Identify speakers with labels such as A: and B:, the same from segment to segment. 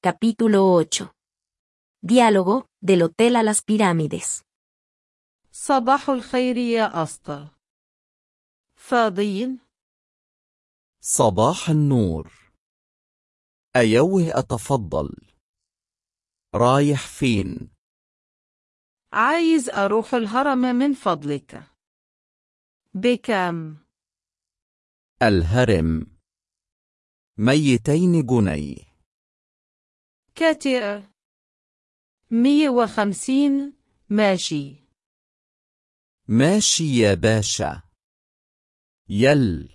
A: Capítulo 8. Diálogo, del hotel a las pirámides.
B: صباح الخير يا أسطى فاضيين؟
C: صباح النور أيوه أتفضل رايح فين؟
B: عايز أروح الهرم من فضلك بكم؟
C: الهرم ميتين جنيه
B: كتير مية وخمسين ماشي
C: ماشي يا باشا يل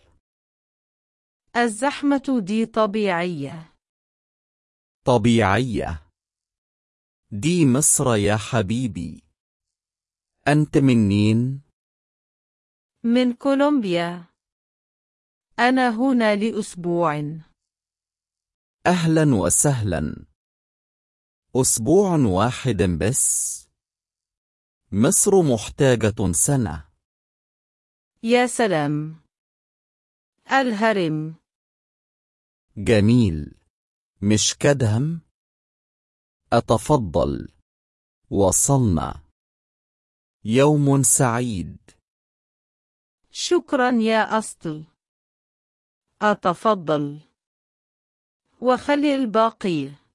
B: الزحمة دي طبيعية
C: طبيعية دي مصر يا حبيبي أنت منين؟
B: من كولومبيا أنا هنا لأسبوع
C: أهلا وسهلا أسبوع واحد بس مصر محتاجة سنة
B: يا سلام الهرم
C: جميل مش كدهم أتفضل وصلنا يوم سعيد
B: شكرا يا أسطل أتفضل وخلي الباقي